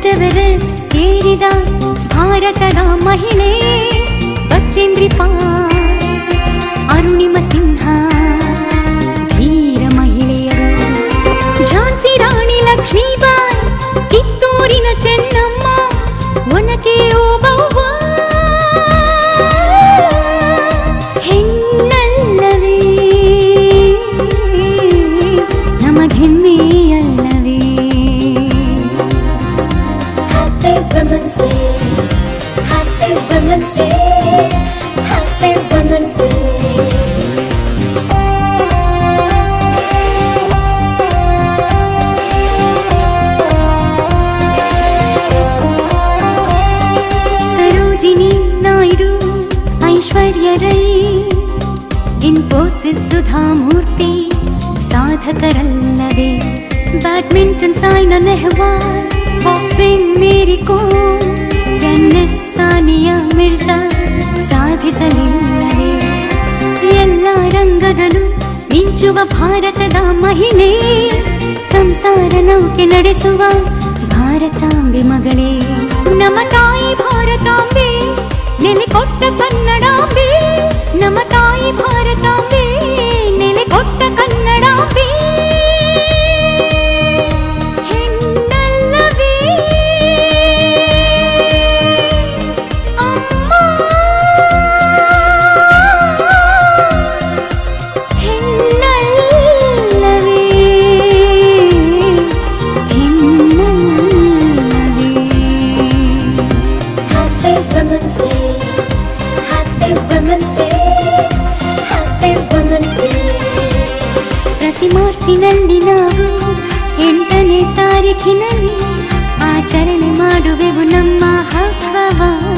Mount Everest ಏರಿದ ಭಾರತದ ಮಹಿಳೆ ಬಚ್ಚೇಂದ್ರಿ ಪಾಲ್ ಅರುಣಿಮ ಸಿಂಹ ಧೀರ ಮಹಿಳೆಯರು ಝಾನ್ಸಿ ರಾಣಿ ಲಕ್ಷ್ಮೀಬಾಯಿ ಕಿತ್ತೂರಿನ ಚೆನ್ನಮ್ಮ ಒನಕೆ ಓಬವ್ವ ಹೆಣ್ಣಲ್ಲವೇ ನಮಗೆಮ್ಮೆಯಲ್ಲವೇ Happy Women's Day Happy Women's Day Happy Women's Day Sarojini Naidu Aishwarya Rai Infosys Sudha Murthy ಸಾಧಕರಲ್ಲವೇ badminton Saina Nehwal boxing Mary Kom tennis Sania Mirza ಸಾಧಿಸಲಿಲ್ಲವೇ ಎಲ್ಲ ರಂಗದಲ್ಲೂ ಮಿಂಚುವ ಭಾರತದ ಮಹಿಳೆ ಸಂಸಾರ ನೌಕೆ ನಡೆಸುವ ಭಾರತಾಂಬೆ ಮಗಳೇ ನಮ್ಮ ತಾಯಿ ಭಾರತಾಂಬೆ ನೆಲೆಕೊಟ್ಟ ಕನ್ನಡಾಂಬೆ ನಮ್ಮ ತಾಯಿ ಭಾರತಾಂಬೆ ನೆಲೆಕೊಟ್ಟ ಕನ್ನಡಾಂಬೆ ಹೆಣ್ಣಲ್ಲವೇ ಅಮ್ಮ ಹೆಣ್ಣಲ್ಲವೇ ಹೆಣ್ಣಲ್ಲವೇ Happy Women's Day Happy Women's Day Happy Women's Day ಪ್ರತಿ ಮಾರ್ಚಿನಲ್ಲಿ ನಾವು ಎಂಟನೇ ತಾರೀಖಿನಲ್ಲಿ ಆಚರಣೆ ಮಾಡುವೆವು ನಮ್ಮ ಹಬ್ಬವ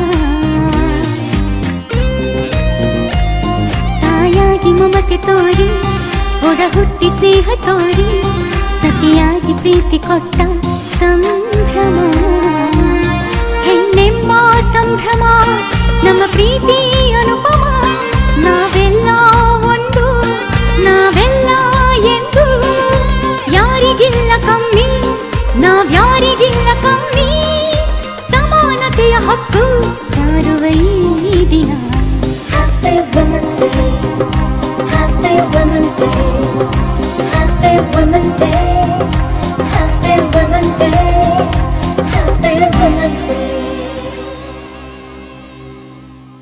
ತಾಯಾಗಿ ಮಮತೆ ತೋರಿ ಒಡ ಹುಟ್ಟಿ ಸ್ನೇಹ ತೋರಿ ಸತಿಯಾಗಿ ಪ್ರೀತಿ ಕೊಟ್ಟ ಸಂಭ್ರಮ ಹೆಣ್ಣೆಮ್ಮ ಸಂಭ್ರಮ ನಮ್ಮ ಪ್ರೀತಿ ಅನುಪಮ ನಾವೆಲ್ಲ ಒಂದು ನಾವೆಲ್ಲ ಎಂದು ಯಾರಿಗಿಲ್ಲ ಕಮ್ಮಿ ನಾವ್ಯಾರಿಗಿಲ್ಲ ಕಮ್ಮಿ ಸಮಾನತೆಯ ಹಕ್ಕು ಸಾರುವ ಈ ದಿನ Happy Women's